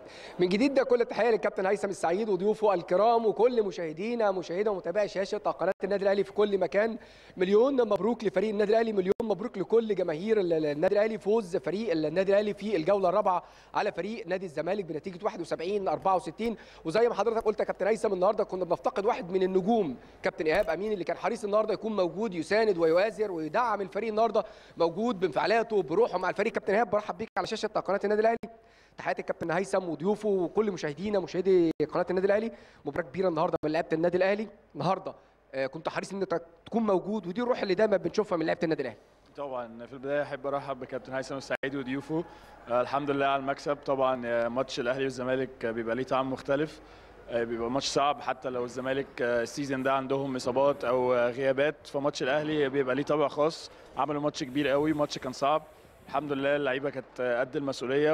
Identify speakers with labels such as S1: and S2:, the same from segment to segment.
S1: من جديد ده كل التحيه للكابتن هيثم السعيد وضيوفه الكرام وكل مشاهدينا مشاهدة ومتابعي شاشه قناه النادي الاهلي في كل مكان مليون مبروك لفريق النادي الاهلي مليون مبروك لكل جماهير النادي الاهلي فوز فريق النادي الاهلي في الجوله الرابعه على فريق نادي الزمالك بنتيجه 71 64 وزي ما حضرتك قلت يا كابتن هيثم النهارده كنا بنفتقد واحد من النجوم كابتن ايهاب امين اللي كان حريص النهارده يكون موجود يساند ويؤازر ويدعم الفريق النهارده موجود بانفعالاته بروحه مع الفريق كابتن ايهاب برحب بيك على شاشه قناه النادي الاهلي تحياتي الكابتن هيثم وضيوفه وكل مشاهدينا مشاهدي قناه النادي الاهلي مباراه كبيره النهارده من لعيبه النادي الاهلي النهارده آه، كنت حريص ان انت تكون موجود ودي الروح اللي دايما بنشوفها من لعيبه النادي الاهلي
S2: طبعا في البدايه احب ارحب بكابتن هيثم السعيد وضيوفه آه، الحمد لله على المكسب طبعا آه، ماتش الاهلي والزمالك آه، بيبقى ليه طعم مختلف آه، بيبقى ماتش صعب حتى لو الزمالك آه، السيزون ده عندهم اصابات او آه، غيابات فماتش الاهلي بيبقى ليه طابع خاص عملوا ماتش كبير قوي ماتش كان صعب الحمد لله اللعيبه كانت آه، قد المسؤوليه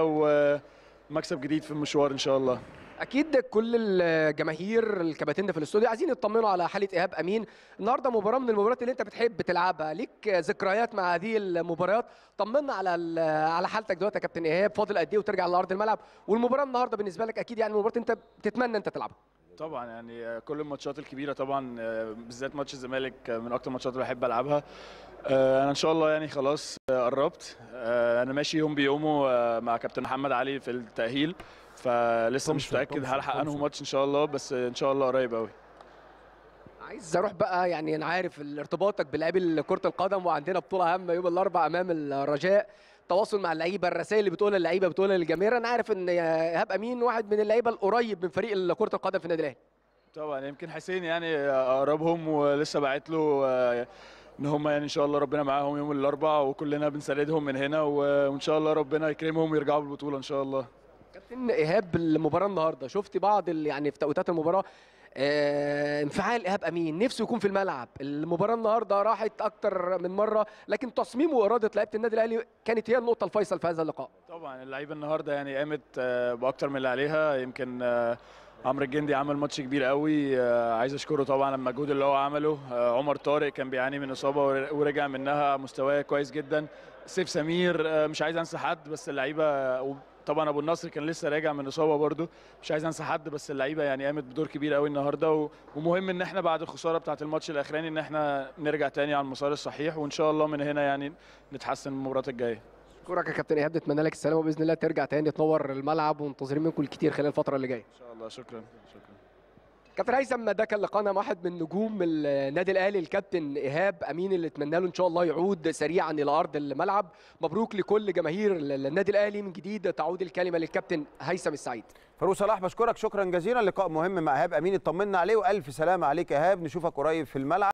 S2: ومكسب جديد في المشوار ان شاء الله
S1: اكيد كل الجماهير الكباتنه في الاستوديو عايزين يطمنوا على حاله ايهاب امين النهارده مباراه من المباريات اللي انت بتحب تلعبها ليك ذكريات مع هذه المباريات طمنا على ال- على حالتك دلوقتي يا كابتن ايهاب فاضل قد ايه وترجع لارض الملعب والمباراه النهارده بالنسبه لك اكيد يعني مباراه انت بتتمنى انت تلعبها
S2: طبعا يعني آه، كل الماتشات الكبيره طبعا آه، بالذات ماتش الزمالك آه، من اكتر الماتشات اللي بحب العبها آه، انا ان شاء الله يعني خلاص آه، قربت آه، انا ماشي يوم بيومه آه، مع كابتن محمد علي في التاهيل فلسه مش
S3: طمشة،
S2: متاكد
S3: طمشة،
S2: هلحق انه
S3: طمشة.
S2: ماتش ان شاء الله بس ان شاء الله قريب قوي
S1: عايز اروح بقى يعني انا عارف ارتباطك بلاعبي كره القدم وعندنا بطوله هامه يوم الاربعاء امام الرجاء تواصل مع اللعيبه الرسائل اللي بتقولها اللعيبه بتقولها للجماهير انا عارف ان ايهاب امين واحد من اللعيبه القريب من فريق كره القدم في النادي الاهلي
S2: طبعا يمكن حسين يعني اقربهم ولسه باعت له آه، ان هم يعني ان شاء الله ربنا معاهم يوم الاربعاء وكلنا بنساندهم من هنا وان شاء الله ربنا يكرمهم ويرجعوا بالبطوله ان شاء الله
S1: كابتن ايهاب المباراه النهارده شفت بعض ال- يعني في توقيتات المباراه آه، انفعال ايهاب امين نفسه يكون في الملعب المباراه النهارده راحت اكتر من مره لكن تصميم واراده لعيبه النادي الاهلي كانت هي النقطه الفيصل في هذا اللقاء
S2: طبعا اللعيبه النهارده يعني قامت آه، باكتر من اللي عليها يمكن آه، عمرو الجندي عمل ماتش كبير قوي آه، عايز اشكره طبعا على المجهود اللي هو عمله آه، عمر طارق كان بيعاني من اصابه ور- ورجع منها مستواه كويس جدا سيف سمير آه، مش عايز انسى حد بس اللعيبه طبعا ابو النصر كان لسه راجع من اصابه برده مش عايز انسى حد بس اللعيبه يعني قامت بدور كبير قوي النهارده و- ومهم ان احنا بعد الخساره بتاعه الماتش الاخراني ان احنا نرجع تاني على المسار الصحيح وان شاء الله من هنا يعني نتحسن المباريات الجايه
S1: اشكرك يا كابتن ايهاب نتمنى لك السلامه باذن الله ترجع تاني تنور الملعب ومنتظرين منكم الكتير خلال الفتره اللي جايه
S2: ان شاء الله شكرا شكرا
S1: كابتن هيثم ده كان لقانا مع واحد من نجوم النادي الاهلي الكابتن ايهاب امين اللي اتمنى له ان شاء الله يعود سريعا الى ارض الملعب مبروك لكل جماهير النادي الاهلي من جديد تعود الكلمه للكابتن هيثم السعيد
S3: فاروق صلاح بشكرك شكرا جزيلا لقاء مهم مع ايهاب امين اطمنا عليه والف سلامه عليك يا ايهاب نشوفك قريب في الملعب